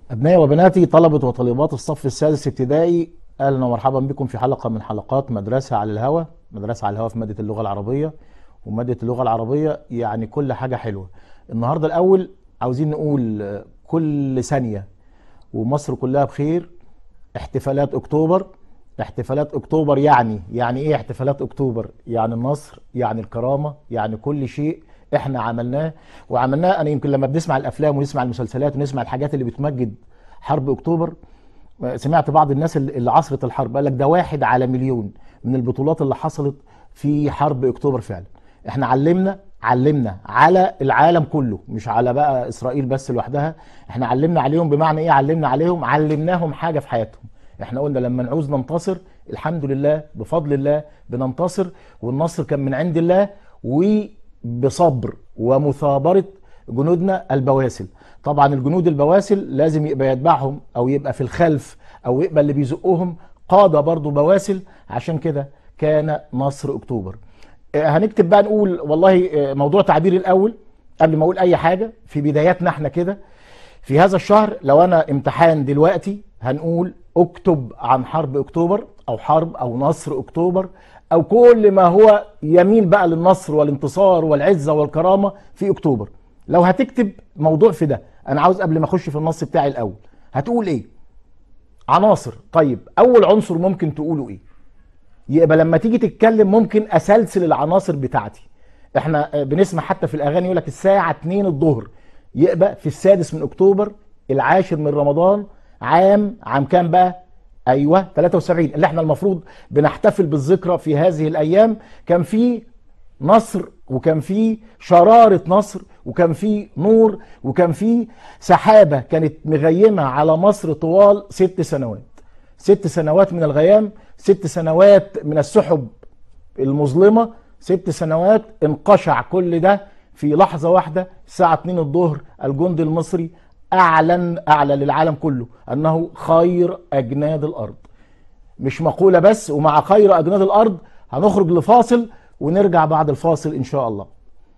أبنائي وبناتي طلبة وطالبات الصف السادس ابتدائي أهلا ومرحبا بكم في حلقة من حلقات مدرسة على الهوى مدرسة على الهوى في مادة اللغة العربية ومادة اللغة العربية يعني كل حاجة حلوة النهاردة الأول عاوزين نقول آه، كل ثانية ومصر كلها بخير احتفالات أكتوبر احتفالات أكتوبر يعني يعني إيه احتفالات أكتوبر يعني النصر يعني الكرامة يعني كل شيء احنا عملناه وعملناه انا يمكن لما بنسمع الافلام ونسمع المسلسلات ونسمع الحاجات اللي بتمجد حرب اكتوبر سمعت بعض الناس اللي اللي عصرت الحرب قال لك ده واحد على مليون من البطولات اللي حصلت في حرب اكتوبر فعلا احنا علمنا علمنا على العالم كله مش على بقى اسرائيل بس لوحدها احنا علمنا عليهم بمعنى ايه علمنا عليهم علمناهم حاجه في حياتهم احنا قلنا لما نعوز ننتصر الحمد لله بفضل الله بننتصر والنصر كان من عند الله وبصبر ومثابره جنودنا البواسل طبعا الجنود البواسل لازم يبقى يتبعهم او يبقى في الخلف او يبقى اللي بيزقهم قاده برضو بواسل عشان كده كان نصر اكتوبر آه، هنكتب بقى نقول والله آه، موضوع تعبير الاول قبل ما اقول اي حاجه في بداياتنا احنا كده في هذا الشهر لو انا امتحان دلوقتي هنقول اكتب عن حرب اكتوبر او حرب او نصر اكتوبر او كل ما هو يميل بقى للنصر والانتصار والعزه والكرامه في اكتوبر لو هتكتب موضوع في ده انا عاوز قبل ما اخش في النص بتاعي الاول هتقول ايه عناصر طيب اول عنصر ممكن تقوله ايه يبقى لما تيجي تتكلم ممكن اسلسل العناصر بتاعتي احنا آه، بنسمع حتى في الاغاني يقول لك الساعه 2 الظهر يبقى في السادس من اكتوبر العاشر من رمضان عام عام كام بقى ايوه 73 اللي احنا المفروض بنحتفل بالذكرى في هذه الايام كان في نصر وكان في شرارة نصر وكان في نور وكان في سحابة كانت مغيمة على مصر طوال ست سنوات ست سنوات من الغيام ست سنوات من السحب المظلمة ست سنوات انقشع كل ده في لحظة واحدة الساعة 2 الظهر الجند المصري أعلن أعلن للعالم كله أنه خير أجناد الأرض مش مقولة بس ومع خير أجناد الأرض هنخرج لفاصل ونرجع بعد الفاصل إن شاء الله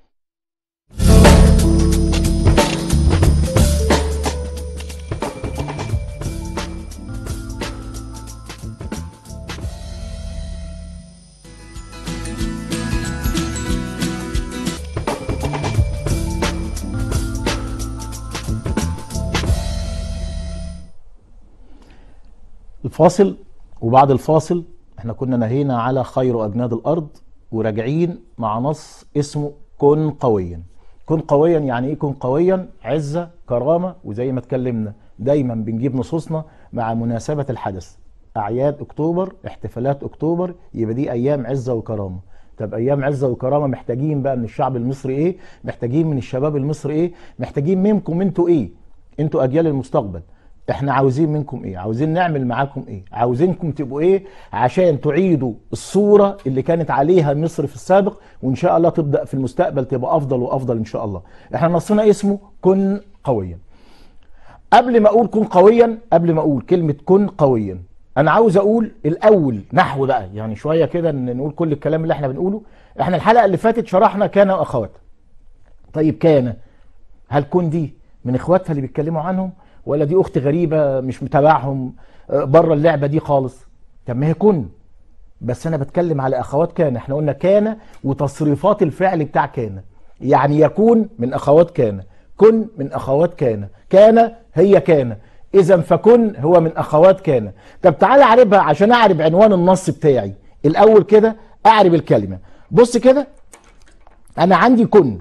الفاصل وبعد الفاصل احنا كنا نهينا على خير اجناد الارض وراجعين مع نص اسمه كن قويا كن قويا يعني ايه كن قويا عزه كرامه وزي ما اتكلمنا دايما بنجيب نصوصنا مع مناسبه الحدث اعياد اكتوبر احتفالات اكتوبر يبقى دي ايام عزه وكرامه طب ايام عزه وكرامه محتاجين بقى من الشعب المصري ايه محتاجين من الشباب المصري ايه محتاجين منكم انتوا ايه انتوا اجيال المستقبل احنا عاوزين منكم ايه عاوزين نعمل معاكم ايه عاوزينكم تبقوا ايه عشان تعيدوا الصورة اللي كانت عليها مصر في السابق وان شاء الله تبدأ في المستقبل تبقى افضل وافضل ان شاء الله احنا نصنا اسمه كن قويا قبل ما اقول كن قويا قبل ما اقول كلمة كن قويا انا عاوز اقول الاول نحو بقى يعني شوية كده ان نقول كل الكلام اللي احنا بنقوله احنا الحلقة اللي فاتت شرحنا كان واخواتها طيب كان هل كن دي من اخواتها اللي بيتكلموا عنهم ولا دي اخت غريبه مش متابعهم آه، بره اللعبه دي خالص طب ما هي كن بس انا بتكلم على اخوات كان احنا قلنا كان وتصريفات الفعل بتاع كان يعني يكون من اخوات كان كن من اخوات كان كان هي كان اذا فكن هو من اخوات كان طب تعالى اعربها عشان اعرب عنوان النص بتاعي الاول كده اعرب الكلمه بص كده انا عندي كن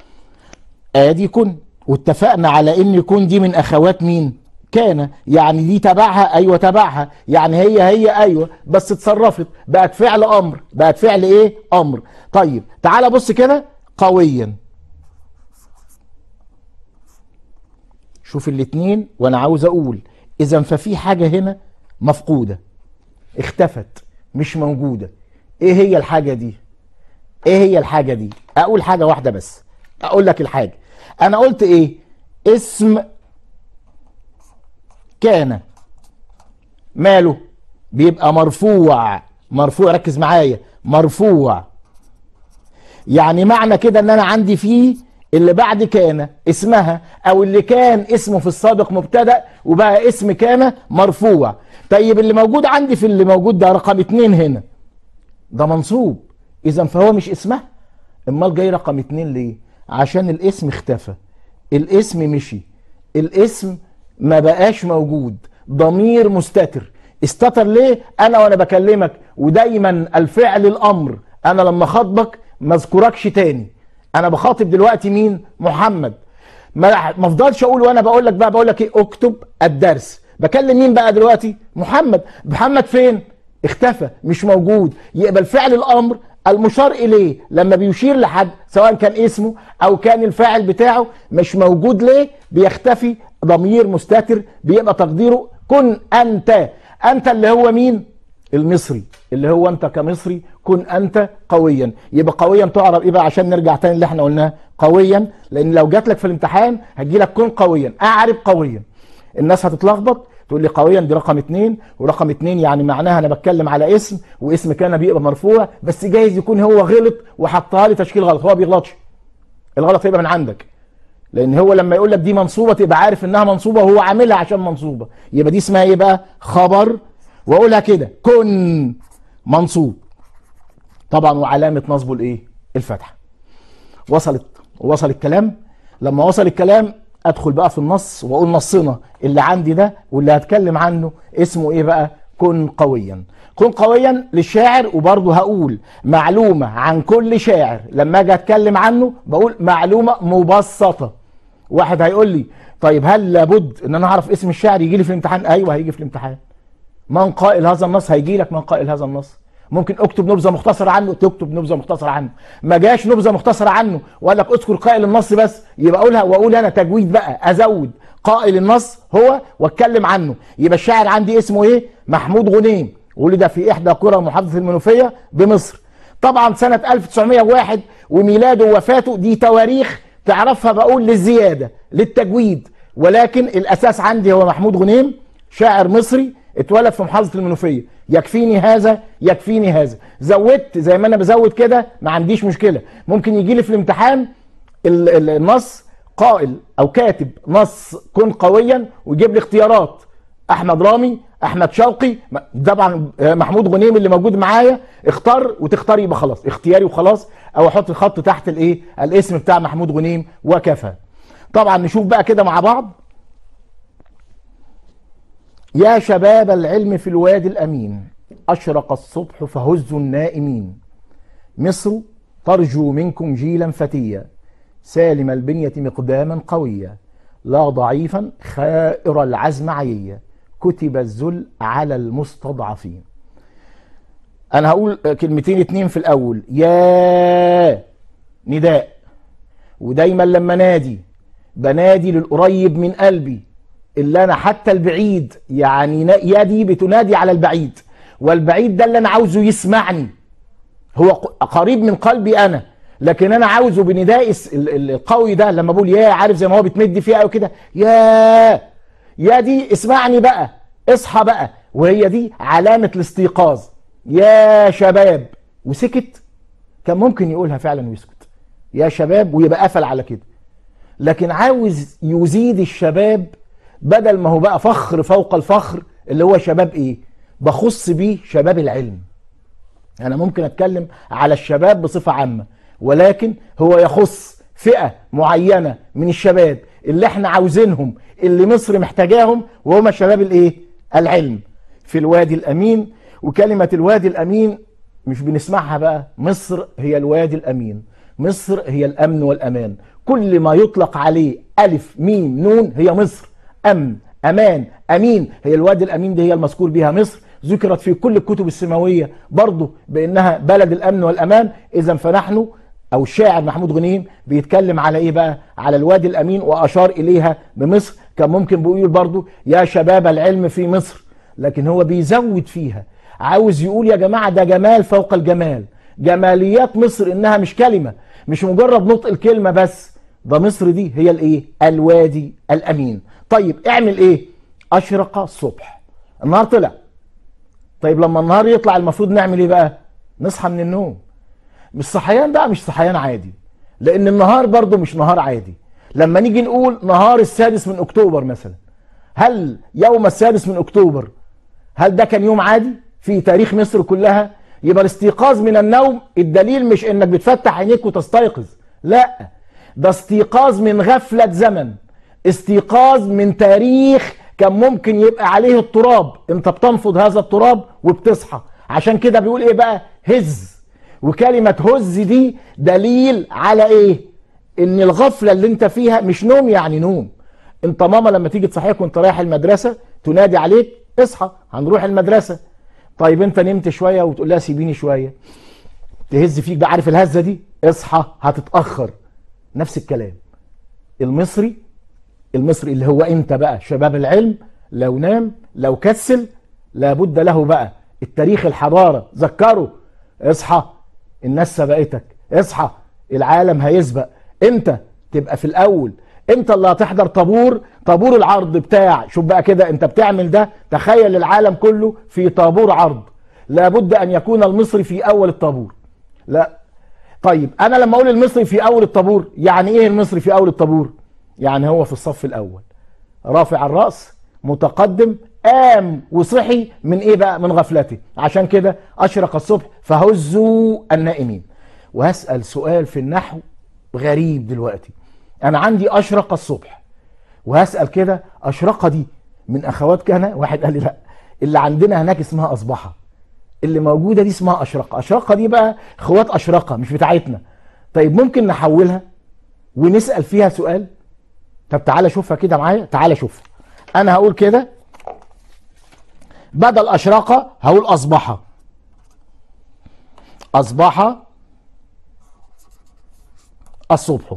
ادي كن واتفقنا على ان كن دي من اخوات مين كان يعني دي تبعها ايوه تبعها يعني هي هي ايوه بس اتصرفت بقت فعل امر بقت فعل ايه امر طيب تعال بص كده قويا شوف الاتنين وانا عاوز اقول اذا ففي حاجه هنا مفقوده اختفت مش موجوده ايه هي الحاجه دي ايه هي الحاجه دي اقول حاجه واحده بس اقول لك الحاجه انا قلت ايه اسم كان ماله بيبقى مرفوع مرفوع ركز معايا مرفوع يعني معنى كده ان انا عندي فيه اللي بعد كان اسمها او اللي كان اسمه في السابق مبتدا وبقى اسم كان مرفوع طيب اللي موجود عندي في اللي موجود ده رقم اتنين هنا ده منصوب اذا فهو مش اسمها امال جاي رقم اتنين ليه عشان الاسم اختفى الاسم مشي الاسم ما بقاش موجود ضمير مستتر استتر ليه انا وانا بكلمك ودايما الفعل الامر انا لما خاطبك ما اذكركش تاني انا بخاطب دلوقتي مين محمد ما ما افضلش اقول وانا بقول لك بقى بقول لك ايه اكتب الدرس بكلم مين بقى دلوقتي محمد محمد فين اختفى مش موجود يبقى الفعل الامر المشار اليه لما بيشير لحد سواء كان اسمه او كان الفاعل بتاعه مش موجود ليه بيختفي ضمير مستتر بيبقى تقديره كن انت انت اللي هو مين المصري اللي هو انت كمصري كن انت قويا يبقى قويا تعرف ايه بقى عشان نرجع تاني اللي احنا قلناه قويا لان لو جات لك في الامتحان هتجي لك كن قويا اعرب قويا الناس هتتلخبط تقول لي قويا دي رقم اتنين ورقم اتنين يعني معناها انا بتكلم على اسم واسم كان بيبقى مرفوع بس جايز يكون هو غلط وحطها لي تشكيل غلط هو ما بيغلطش الغلط هيبقى من عندك لان هو لما يقول لك دي منصوبه تبقى عارف انها منصوبه وهو عاملها عشان منصوبه يبقى دي اسمها ايه بقى خبر واقولها كده كن منصوب طبعا وعلامه نصبه الايه الفتحه وصلت وصل الكلام لما وصل الكلام ادخل بقى في النص واقول نصنا اللي عندي ده واللي هتكلم عنه اسمه ايه بقى كن قويا كن قويا للشاعر وبرضه هقول معلومه عن كل شاعر لما اجي اتكلم عنه بقول معلومه مبسطه واحد هيقول لي طيب هل لابد ان انا اعرف اسم الشاعر يجي لي في الامتحان ايوه هيجي في الامتحان من قائل هذا النص هيجي لك من قائل هذا النص ممكن اكتب نبذه مختصره عنه تكتب نبذه مختصره عنه ما جاش نبذه مختصره عنه وقال لك اذكر قائل النص بس يبقى اقولها واقول انا تجويد بقى ازود قائل النص هو واتكلم عنه يبقى الشاعر عندي اسمه ايه محمود غنيم ولد في احدى قرى محافظه المنوفيه بمصر طبعا سنه 1901 وميلاده ووفاته دي تواريخ تعرفها بقول للزياده للتجويد ولكن الاساس عندي هو محمود غنيم شاعر مصري اتولد في محافظه المنوفيه يكفيني هذا يكفيني هذا زودت زي ما انا بزود كده ما عنديش مشكله ممكن يجي لي في الامتحان ال- ال- النص قائل او كاتب نص كن قويا ويجيب لي اختيارات احمد رامي احمد شوقي م- طبعا محمود غنيم اللي موجود معايا اختار وتختار يبقى خلاص اختياري وخلاص او احط الخط تحت الايه الاسم بتاع محمود غنيم وكفى طبعا نشوف بقى كده مع بعض يا شباب العلم في الوادي الأمين أشرق الصبح فهزوا النائمين مصر ترجو منكم جيلا فتيا سالم البنية مقداما قويا لا ضعيفا خائر العزم عييا كتب الذل على المستضعفين أنا هقول كلمتين اتنين في الأول يا نداء ودايما لما نادي بنادي للقريب من قلبي اللي انا حتى البعيد يعني نا- يدي بتنادي على البعيد والبعيد ده اللي انا عاوزه يسمعني هو ق- قريب من قلبي انا لكن انا عاوزه بنداء الس- ال- ال- القوي ده لما بقول يا عارف زي ما هو بتمد فيها او كده يا يا دي اسمعني بقى اصحى بقى وهي دي علامة الاستيقاظ يا شباب وسكت كان ممكن يقولها فعلا ويسكت يا شباب ويبقى قفل على كده لكن عاوز يزيد الشباب بدل ما هو بقى فخر فوق الفخر اللي هو شباب ايه بخص بيه شباب العلم انا ممكن اتكلم على الشباب بصفة عامة ولكن هو يخص فئة معينة من الشباب اللي احنا عاوزينهم اللي مصر محتاجاهم وهم شباب الايه العلم في الوادي الامين وكلمة الوادي الامين مش بنسمعها بقى مصر هي الوادي الامين مصر هي الامن والامان كل ما يطلق عليه الف ميم نون هي مصر امن امان امين هي الوادي الامين دي هي المذكور بها مصر ذكرت في كل الكتب السماويه برضه بانها بلد الامن والامان اذا فنحن او الشاعر محمود غنيم بيتكلم على ايه بقى على الوادي الامين واشار اليها بمصر كان ممكن بيقول برضه يا شباب العلم في مصر لكن هو بيزود فيها عاوز يقول يا جماعه ده جمال فوق الجمال جماليات مصر انها مش كلمه مش مجرد نطق الكلمه بس ده مصر دي هي الايه الوادي الامين طيب اعمل ايه اشرق الصبح النهار طلع طيب لما النهار يطلع المفروض نعمل ايه بقى نصحى من النوم مش صحيان بقى مش صحيان عادي لان النهار برضو مش نهار عادي لما نيجي نقول نهار السادس من اكتوبر مثلا هل يوم السادس من اكتوبر هل ده كان يوم عادي في تاريخ مصر كلها يبقى الاستيقاظ من النوم الدليل مش انك بتفتح عينيك وتستيقظ لا ده استيقاظ من غفلة زمن استيقاظ من تاريخ كان ممكن يبقى عليه التراب انت بتنفض هذا التراب وبتصحى عشان كده بيقول ايه بقى هز وكلمة هز دي دليل على ايه ان الغفلة اللي انت فيها مش نوم يعني نوم انت ماما لما تيجي تصحيك وانت رايح المدرسة تنادي عليك اصحى هنروح المدرسة طيب انت نمت شوية وتقول لها سيبيني شوية تهز فيك بقى عارف الهزة دي اصحى هتتأخر نفس الكلام المصري المصري اللي هو انت بقى شباب العلم لو نام لو كسل لابد له بقى التاريخ الحضارة ذكره اصحى الناس سبقتك اصحى العالم هيسبق انت تبقى في الاول انت اللي هتحضر طابور طابور العرض بتاع شوف بقى كده انت بتعمل ده تخيل العالم كله في طابور عرض لابد ان يكون المصري في اول الطابور لا طيب انا لما اقول المصري في اول الطابور يعني ايه المصري في اول الطابور يعني هو في الصف الاول رافع الراس متقدم قام وصحي من ايه بقى من غفلته عشان كده اشرق الصبح فهزوا النائمين وهسال سؤال في النحو غريب دلوقتي انا عندي اشرق الصبح وهسال كده اشرقه دي من اخوات كان واحد قال لي لا اللي عندنا هناك اسمها اصبحه اللي موجوده دي اسمها اشرقه اشرقه دي بقى اخوات اشرقه مش بتاعتنا طيب ممكن نحولها ونسال فيها سؤال طب تعالى شوفها كده معايا تعالى شوفها انا هقول كده بدل اشرقه هقول اصبح اصبح الصبح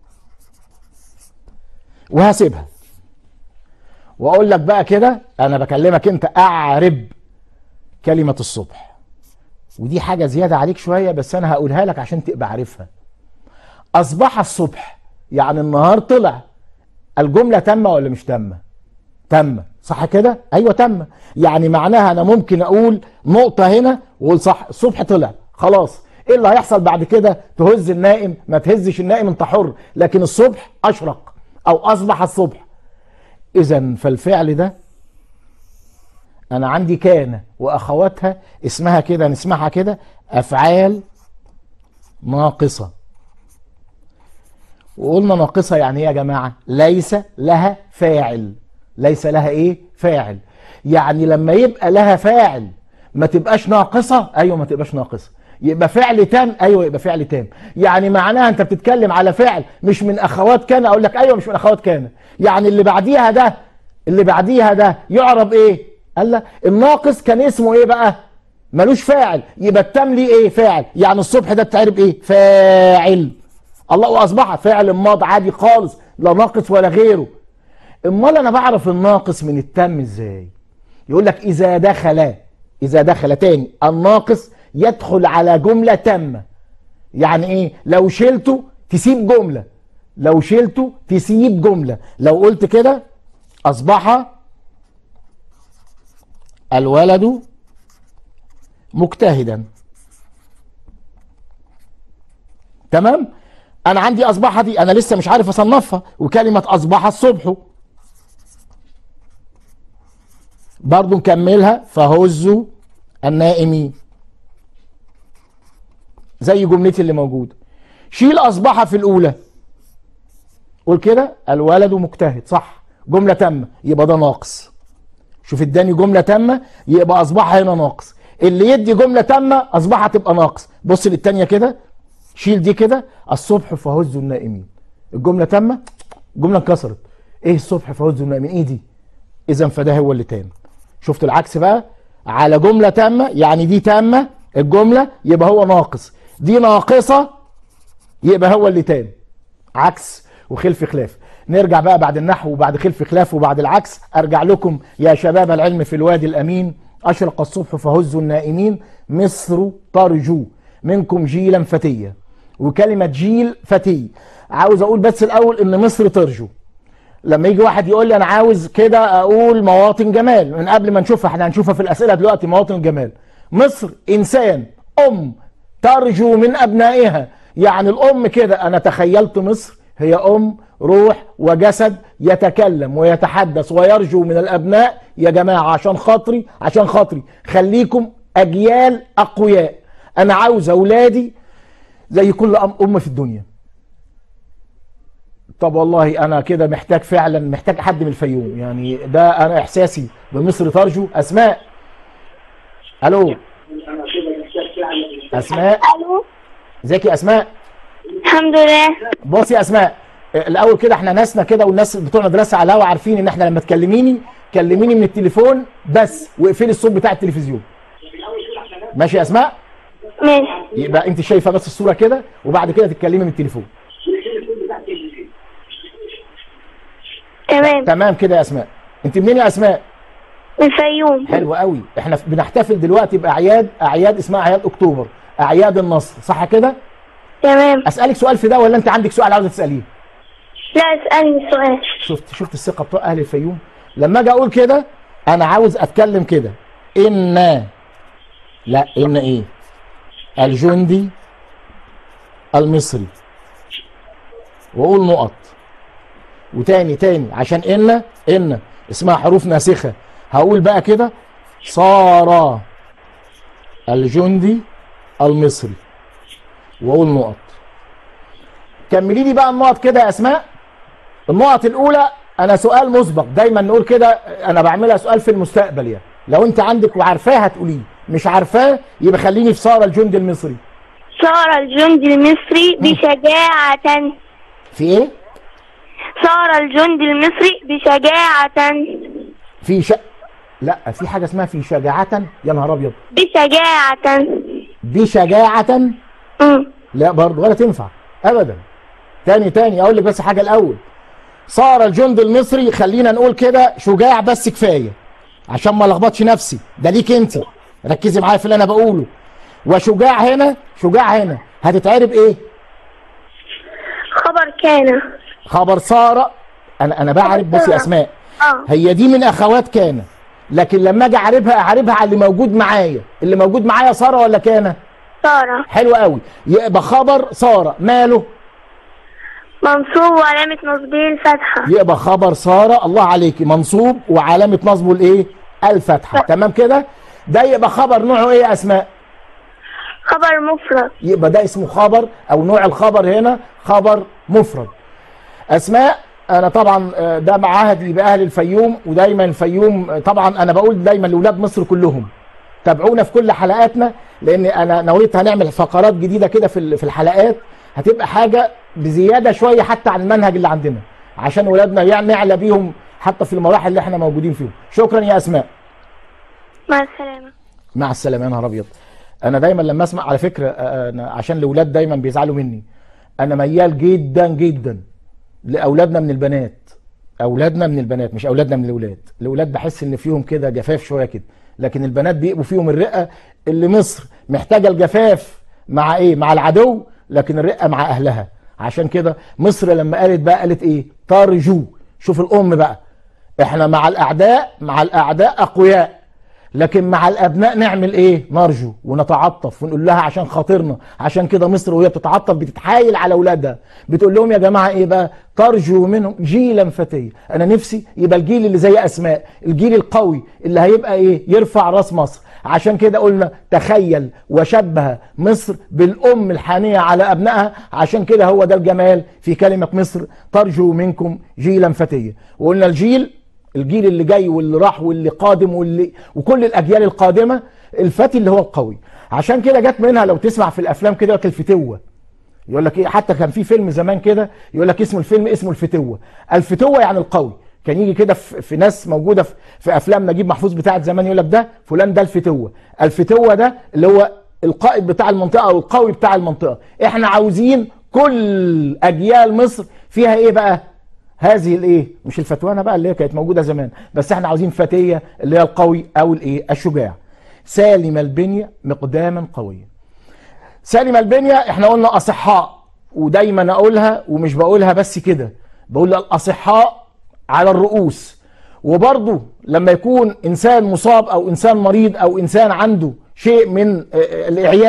وهسيبها واقول لك بقى كده انا بكلمك انت اعرب كلمه الصبح ودي حاجه زياده عليك شويه بس انا هقولها لك عشان تبقى عارفها اصبح الصبح يعني النهار طلع الجمله تامه ولا مش تامه تامه صح كده ايوه تامه يعني معناها انا ممكن اقول نقطه هنا واقول صح الصبح طلع خلاص ايه اللي هيحصل بعد كده تهز النائم ما تهزش النائم انت حر لكن الصبح اشرق او اصبح الصبح اذا فالفعل ده انا عندي كان واخواتها اسمها كده نسمعها كده افعال ناقصه وقلنا ناقصه يعني ايه يا جماعه ليس لها فاعل ليس لها ايه فاعل يعني لما يبقى لها فاعل ما تبقاش ناقصه ايوه ما تبقاش ناقصه يبقى فعل تام ايوه يبقى فعل تام يعني معناها انت بتتكلم على فعل مش من اخوات كان اقول لك ايوه مش من اخوات كان يعني اللي بعديها ده اللي بعديها ده يعرب ايه قال لك الناقص كان اسمه ايه بقى ملوش فاعل يبقى التام ليه ايه فاعل يعني الصبح ده بتعرب ايه فاعل الله واصبح فاعل ماض عادي خالص لا ناقص ولا غيره امال انا بعرف الناقص من التام ازاي يقول لك اذا دخل اذا دخل تاني الناقص يدخل على جملة تامة يعني ايه لو شلته تسيب جملة لو شلته تسيب جملة لو قلت كده اصبح الولد مجتهدا تمام انا عندي اصبح دي انا لسه مش عارف اصنفها وكلمة اصبح الصبح برضو نكملها فهزوا النائمين زي جملتي اللي موجوده شيل اصبح في الاولى قول كده الولد مجتهد صح جمله تامه يبقى ده ناقص شوف اداني جمله تامه يبقى اصبح هنا ناقص اللي يدي جمله تامه اصبح تبقى ناقص بص للتانيه كده شيل دي كده الصبح فهزوا النائمين الجمله تامه جمله انكسرت ايه الصبح فهزوا النائمين ايه دي اذا فده هو اللي تام شفت العكس بقى على جمله تامه يعني دي تامه الجمله يبقى هو ناقص دي ناقصة يبقى هو اللي تام عكس وخلف خلاف نرجع بقى بعد النحو وبعد خلف خلاف وبعد العكس ارجع لكم يا شباب العلم في الوادي الامين اشرق الصبح فهزوا النائمين مصر ترجو منكم جيلا فتيا وكلمة جيل فتي عاوز اقول بس الاول ان مصر ترجو لما يجي واحد يقول لي انا عاوز كده اقول مواطن جمال من قبل ما نشوفها احنا هنشوفها في الاسئله دلوقتي مواطن الجمال مصر انسان ام ترجو من أبنائها يعني الام كده انا تخيلت مصر هي ام روح وجسد يتكلم ويتحدث ويرجو من الابناء يا جماعه عشان خاطري عشان خاطري خليكم اجيال اقوياء انا عاوز اولادي زي كل ام ام في الدنيا طب والله انا كده محتاج فعلا محتاج حد من الفيوم يعني ده انا احساسي بمصر ترجو اسماء الو اسماء الو ازيك يا اسماء الحمد لله بصي يا اسماء الاول كده احنا ناسنا كده والناس بتوع المدرسه على الهوا عارفين ان احنا لما تكلميني كلميني من التليفون بس واقفلي الصوت بتاع التلفزيون ماشي يا اسماء ماشي يبقى انت شايفه بس الصوره كده وبعد كده تتكلمي من التليفون تمام تمام كده يا اسماء انت منين يا اسماء من الفيوم حلو قوي احنا بنحتفل دلوقتي باعياد اعياد اسمها اعياد اكتوبر اعياد النصر صح كده تمام اسالك سؤال في ده ولا انت عندك سؤال عاوزه تساليه لا اسألني سؤال شفت شفت الثقه بتوع اهل الفيوم لما اجي اقول كده انا عاوز اتكلم كده ان لا ان ايه الجندي المصري واقول نقط وتاني تاني عشان ان ان اسمها حروف ناسخه هقول بقى كده صار الجندي المصري واقول نقط كملي لي بقى النقط كده يا اسماء النقط الاولى انا سؤال مسبق دايما نقول كده انا بعملها سؤال في المستقبل يعني لو انت عندك وعارفاه هتقوليه مش عارفاه يبقى خليني في صار الجندي المصري صار الجندي المصري بشجاعة في ايه صار الجندي المصري بشجاعة في ش... لا في حاجه اسمها في شجاعه يا نهار ابيض بشجاعة بشجاعه أمم. لا برضه ولا تنفع ابدا تاني تاني اقول لك بس حاجه الاول صار الجند المصري خلينا نقول كده شجاع بس كفايه عشان ما لخبطش نفسي ده ليك انت ركزي معايا في اللي انا بقوله وشجاع هنا شجاع هنا هتتعرب ايه خبر كان خبر صار انا انا بعرب بس يا اسماء اه هي دي من اخوات كان لكن لما اجي اعربها اعربها على اللي موجود معايا اللي موجود معايا صار ولا كان صار حلو قوي يبقى خبر صار ماله منصوب وعلامة نصبه الفتحة يبقى خبر صار الله عليك منصوب وعلامه نصبه الايه الفتحه تمام كده ده يبقى خبر نوعه ايه يا اسماء خبر مفرد يبقى ده اسمه خبر او نوع الخبر هنا خبر مفرد اسماء انا طبعا آه، ده معاهدي باهل الفيوم ودايما الفيوم آه، طبعا انا بقول دايما لاولاد مصر كلهم تابعونا في كل حلقاتنا لان انا نويت هنعمل فقرات جديده كده في ال- في الحلقات هتبقى حاجه بزياده شويه حتى عن المنهج اللي عندنا عشان ولادنا يعني نعلى بيهم حتى في المراحل اللي احنا موجودين فيهم شكرا يا اسماء مع السلامة مع السلامه يا نهار ابيض انا دايما لما اسمع على فكره آه، أنا عشان الاولاد دايما بيزعلوا مني انا ميال جدا جدا لاولادنا من البنات اولادنا من البنات مش اولادنا من الاولاد الاولاد بحس ان فيهم كده جفاف شويه كده لكن البنات بيبقوا فيهم الرقه اللي مصر محتاجه الجفاف مع ايه مع العدو لكن الرقه مع اهلها عشان كده مصر لما قالت بقى قالت ايه ترجو شوف الام بقى احنا مع الاعداء مع الاعداء اقوياء لكن مع الابناء نعمل ايه نرجو ونتعطف ونقول لها عشان خاطرنا عشان كده مصر وهي بتتعطف بتتحايل على اولادها بتقول لهم يا جماعه ايه بقى ترجو منهم جيلا فتيا انا نفسي يبقى الجيل اللي زي اسماء الجيل القوي اللي هيبقى ايه يرفع راس مصر عشان كده قلنا تخيل وشبه مصر بالام الحانيه على ابنائها عشان كده هو ده الجمال في كلمه مصر ترجو منكم جيلا فتيا وقلنا الجيل الجيل اللي جاي واللي راح واللي قادم واللي وكل الاجيال القادمه الفتي اللي هو القوي عشان كده جت منها لو تسمع في الافلام كده يقول لك الفتوه يقول لك ايه حتى كان في فيلم زمان كده يقول لك اسم الفيلم اسمه الفتوه الفتوه يعني القوي كان يجي كده في, في ناس موجوده في, في افلام نجيب محفوظ بتاعت زمان يقول لك ده فلان ده الفتوه الفتوه ده اللي هو القائد بتاع المنطقه او القوي بتاع المنطقه احنا عاوزين كل اجيال مصر فيها ايه بقى هذه الايه مش الفتوانه بقى اللي هي كانت موجوده زمان بس احنا عاوزين فتيه اللي هي القوي او الايه الشجاع سالم البنيه مقداما قويا سالم البنيه احنا قلنا اصحاء ودايما اقولها ومش بقولها بس كده بقول الاصحاء على الرؤوس وبرضه لما يكون انسان مصاب او انسان مريض او انسان عنده شيء من آه، الاعياء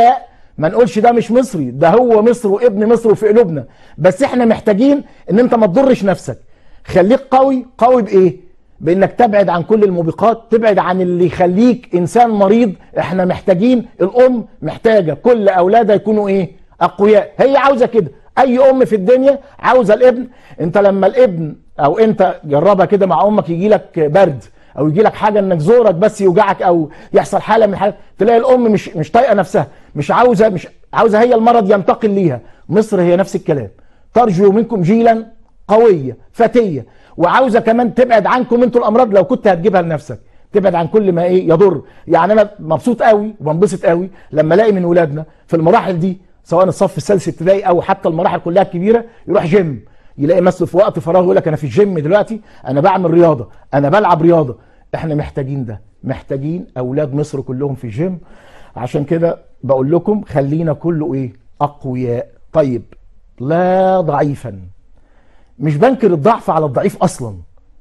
ما نقولش ده مش مصري ده هو مصر وابن مصر وفي قلوبنا بس احنا محتاجين ان انت ما تضرش نفسك خليك قوي قوي بايه بانك تبعد عن كل الموبقات تبعد عن اللي يخليك انسان مريض احنا محتاجين الام محتاجه كل اولادها يكونوا ايه اقوياء هي عاوزه كده اي ام في الدنيا عاوزه الابن انت لما الابن او انت جربها كده مع امك يجي لك برد او يجي لك حاجه انك زورك بس يوجعك او يحصل حاله من الحالات تلاقي الام مش مش طايقه نفسها مش عاوزه مش عاوزه هي المرض ينتقل ليها مصر هي نفس الكلام ترجو منكم جيلا قويه فتيه وعاوزه كمان تبعد عنكم انتوا الامراض لو كنت هتجيبها لنفسك تبعد عن كل ما ايه يضر يعني انا مبسوط قوي وبنبسط قوي لما الاقي من ولادنا في المراحل دي سواء الصف الثالث ابتدائي او حتى المراحل كلها الكبيره يروح جيم يلاقي مثلا في وقت فراغ يقول لك انا في الجيم دلوقتي انا بعمل رياضه انا بلعب رياضه احنا محتاجين ده محتاجين اولاد مصر كلهم في الجيم عشان كده بقول لكم خلينا كله ايه اقوياء طيب لا ضعيفا مش بنكر الضعف على الضعيف اصلا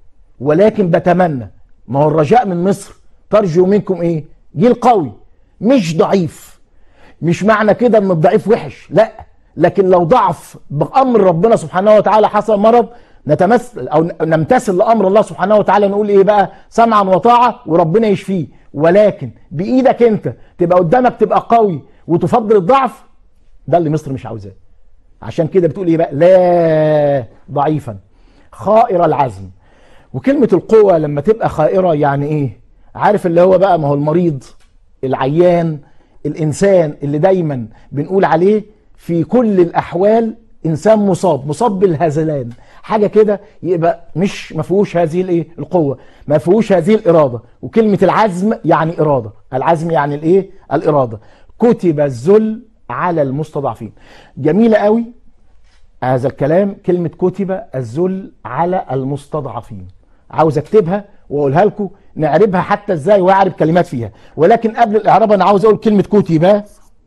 ولكن بتمنى ما هو الرجاء من مصر ترجو منكم ايه جيل قوي مش ضعيف مش معنى كده ان الضعيف وحش لا لكن لو ضعف بامر ربنا سبحانه وتعالى حصل مرض نتمثل او نمتثل لامر الله سبحانه وتعالى نقول ايه بقى سمعا وطاعه وربنا يشفيه ولكن بايدك انت تبقى قدامك تبقى قوي وتفضل الضعف ده اللي مصر مش عاوزاه عشان كده بتقول ايه بقى لا ضعيفا خائر العزم وكلمة القوة لما تبقى خائرة يعني ايه عارف اللي هو بقى ما هو المريض العيان الانسان اللي دايما بنقول عليه في كل الاحوال انسان مصاب مصاب بالهزلان حاجه كده يبقى مش ما فيهوش هذه الايه القوه ما فيهوش هذه الاراده وكلمه العزم يعني اراده العزم يعني الايه الاراده كتب الذل على المستضعفين جميله قوي هذا الكلام كلمه كتب الذل على المستضعفين عاوز اكتبها واقولها لكم نعربها حتى ازاي واعرب كلمات فيها ولكن قبل الاعراب انا عاوز اقول كلمه كتب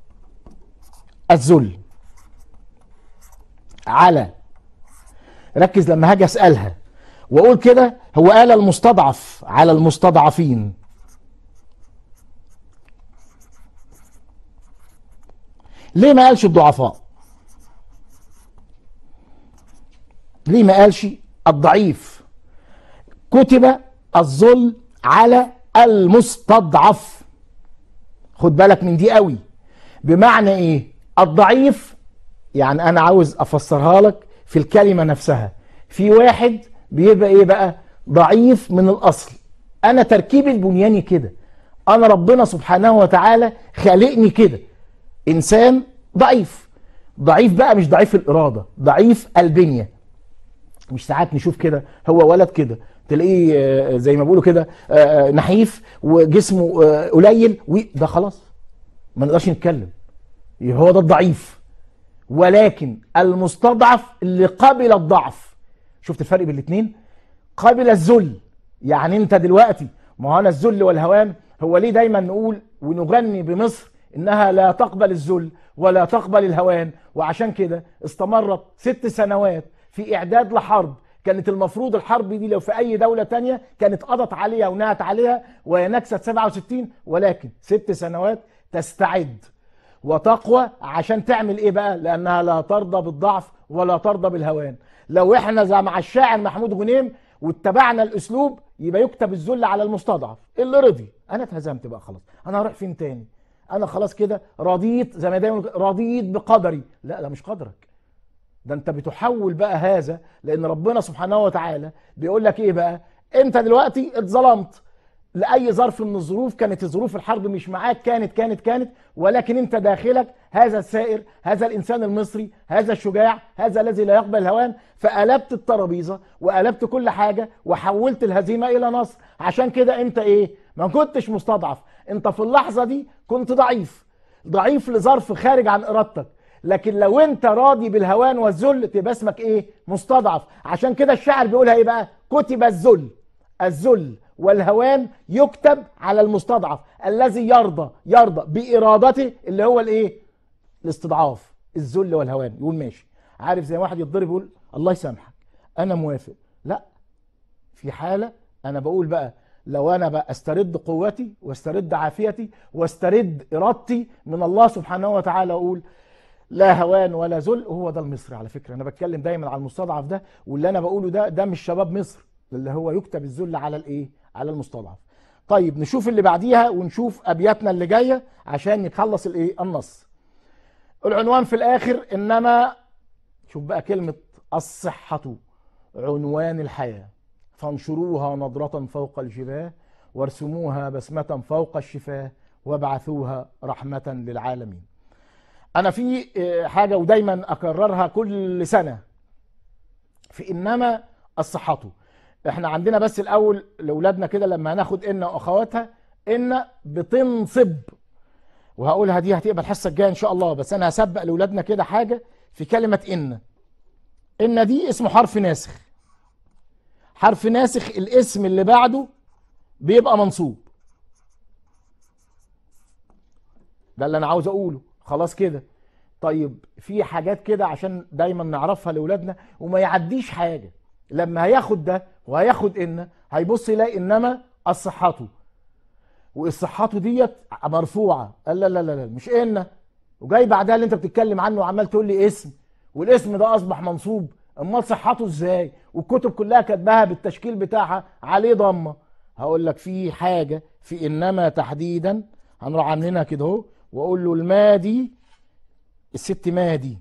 الذل على ركز لما هاجي اسالها واقول كده هو قال المستضعف على المستضعفين ليه ما قالش الضعفاء ليه ما قالش الضعيف كتب الظلم على المستضعف خد بالك من دي قوي بمعنى ايه الضعيف يعني انا عاوز افسرها لك في الكلمة نفسها في واحد بيبقى ايه بقى ضعيف من الاصل انا تركيبي البنياني كده انا ربنا سبحانه وتعالى خالقني كده انسان ضعيف ضعيف بقى مش ضعيف الاراده ضعيف البنيه مش ساعات نشوف كده هو ولد كده تلاقيه آه، زي ما بيقولوا كده آه، آه، نحيف وجسمه آه، قليل وده خلاص ما نقدرش نتكلم يبقى هو ده الضعيف ولكن المستضعف اللي قبل الضعف شفت الفرق بين الاثنين قبل الذل يعني انت دلوقتي ما هو انا الذل والهوان هو ليه دايما نقول ونغني بمصر انها لا تقبل الذل ولا تقبل الهوان وعشان كده استمرت ست سنوات في اعداد لحرب كانت المفروض الحرب دي لو في اي دولة تانية كانت قضت عليها ونهت عليها وهي نكسة 67 ولكن ست سنوات تستعد وتقوى عشان تعمل ايه بقى لانها لا ترضى بالضعف ولا ترضى بالهوان لو احنا زي مع الشاعر محمود غنيم واتبعنا الاسلوب يبقى يكتب الذل على المستضعف اللي رضي انا اتهزمت بقى خلاص انا هروح فين تاني انا خلاص كده رضيت زي ما دايما يقول- رضيت بقدري لا ده مش قدرك ده انت بتحول بقى هذا لان ربنا سبحانه وتعالى بيقول لك ايه بقى انت دلوقتي اتظلمت لاي ظرف من الظروف كانت ظروف الحرب مش معاك كانت كانت كانت ولكن انت داخلك هذا السائر هذا الانسان المصري هذا الشجاع هذا الذي لا يقبل الهوان فقلبت الترابيزه وقلبت كل حاجه وحولت الهزيمه الى نصر عشان كده انت ايه ما كنتش مستضعف انت في اللحظه دي كنت ضعيف ضعيف لظرف خارج عن ارادتك لكن لو انت راضي بالهوان والذل تبقى اسمك ايه مستضعف عشان كده الشاعر بيقولها ايه بقى كتب الذل الذل والهوان يكتب على المستضعف الذي يرضى يرضى بارادته اللي هو الايه الاستضعاف الذل والهوان يقول ماشي عارف زي واحد يتضرب يقول الله يسامحك انا موافق لا في حاله انا بقول بقى لو انا بقى استرد قوتي واسترد عافيتي واسترد ارادتي من الله سبحانه وتعالى اقول لا هوان ولا ذل هو ده المصري على فكره انا بتكلم دايما على المستضعف ده واللي انا بقوله ده ده مش شباب مصر اللي هو يكتب الذل على الايه على المستضعف طيب نشوف اللي بعديها ونشوف ابياتنا اللي جايه عشان نخلص الايه النص العنوان في الاخر انما شوف بقى كلمه الصحه عنوان الحياه فانشروها نضرة فوق الجباه وارسموها بسمة فوق الشفاه وابعثوها رحمة للعالمين أنا في آه، حاجة ودايما أكررها كل سنة في إنما الصحة احنا عندنا بس الأول لأولادنا كده لما هناخد إن وأخواتها إن بتنصب وهقولها دي هتبقى الحصة الجاية إن شاء الله بس أنا هسبق لأولادنا كده حاجة في كلمة إن إن دي اسمه حرف ناسخ حرف ناسخ الاسم اللي بعده بيبقى منصوب ده اللي انا عاوز اقوله خلاص كده طيب في حاجات كده عشان دايما نعرفها لاولادنا وما يعديش حاجه لما هياخد ده وهياخد ان هيبص يلاقي انما الصحته والصحته ديت مرفوعه قال لا لا لا لا مش ان وجاي بعدها اللي انت بتتكلم عنه وعمال تقول لي اسم والاسم ده اصبح منصوب امال صحته ازاي والكتب كلها كاتباها بالتشكيل بتاعها عليه ضمه هقول لك في حاجه في انما تحديدا هنروح عاملينها كده اهو واقول له المادي الست مادي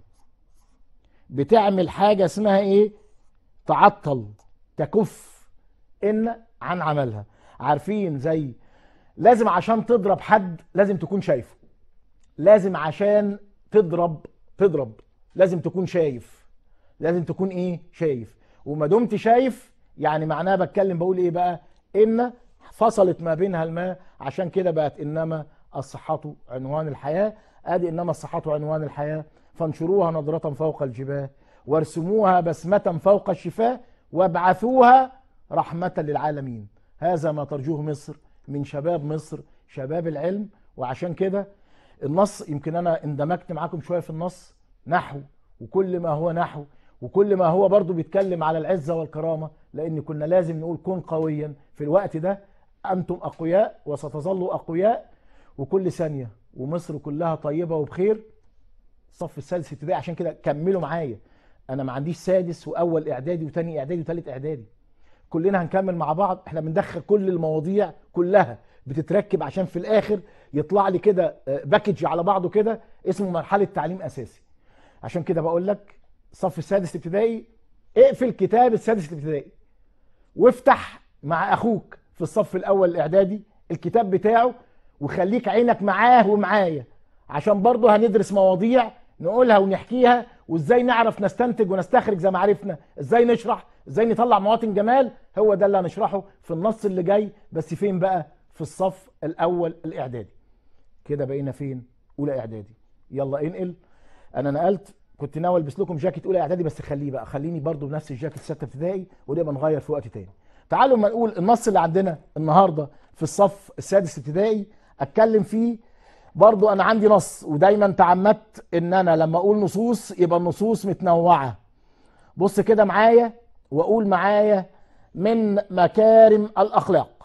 بتعمل حاجه اسمها ايه تعطل تكف ان عن عملها عارفين زي لازم عشان تضرب حد لازم تكون شايفه لازم عشان تضرب تضرب لازم تكون شايف لازم تكون ايه شايف وما دمت شايف يعني معناها بتكلم بقول ايه بقى ان فصلت ما بينها الماء عشان كده بقت انما الصحة عنوان الحياة ادي انما الصحة عنوان الحياة فانشروها نضرة فوق الجباه وارسموها بسمة فوق الشفاه وابعثوها رحمة للعالمين هذا ما ترجوه مصر من شباب مصر شباب العلم وعشان كده النص يمكن انا اندمجت معاكم شوية في النص نحو وكل ما هو نحو وكل ما هو برضو بيتكلم على العزة والكرامة لأن كنا لازم نقول كن قويا في الوقت ده أنتم أقوياء وستظلوا أقوياء وكل ثانية ومصر كلها طيبة وبخير الصف السادس ابتدائي عشان كده كملوا معايا أنا ما عنديش سادس وأول إعدادي وتاني إعدادي وتالت إعدادي كلنا هنكمل مع بعض احنا بندخل كل المواضيع كلها بتتركب عشان في الآخر يطلع لي كده باكج على بعضه كده اسمه مرحلة تعليم أساسي عشان كده بقول لك الصف السادس ابتدائي اقفل كتاب السادس الابتدائي وافتح مع اخوك في الصف الاول الاعدادي الكتاب بتاعه وخليك عينك معاه ومعايا عشان برضه هندرس مواضيع نقولها ونحكيها وازاي نعرف نستنتج ونستخرج زي ما عرفنا ازاي نشرح ازاي نطلع مواطن جمال هو ده اللي هنشرحه في النص اللي جاي بس فين بقى في الصف الاول الاعدادي كده بقينا فين اولى اعدادي يلا انقل انا نقلت كنت ناوي البس لكم جاكيت اولى اعدادي بس خليه بقى خليني برضو بنفس الجاكيت سته ابتدائي ونبقى نغير في وقت تاني تعالوا ما نقول النص اللي عندنا النهارده في الصف السادس ابتدائي اتكلم فيه برضو انا عندي نص ودايما تعمدت ان انا لما اقول نصوص يبقى النصوص متنوعه بص كده معايا واقول معايا من مكارم الاخلاق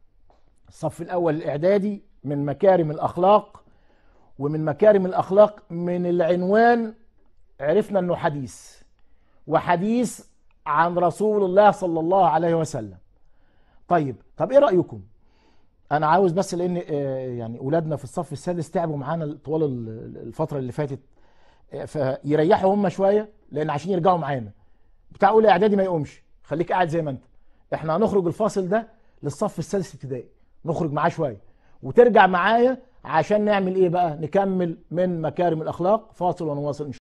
الصف الاول الاعدادي من مكارم الاخلاق ومن مكارم الاخلاق من العنوان عرفنا انه حديث وحديث عن رسول الله صلى الله عليه وسلم طيب طب ايه رايكم انا عاوز بس لان آه، يعني اولادنا في الصف السادس تعبوا معانا طوال ال- الفتره اللي فاتت آه، فيريحوا هم شويه لان عشان يرجعوا معانا بتاع اولى اعدادي ما يقومش خليك قاعد زي ما انت احنا هنخرج الفاصل ده للصف السادس ابتدائي نخرج معاه شويه وترجع معايا عشان نعمل ايه بقى نكمل من مكارم الاخلاق فاصل ونواصل ان شاء الله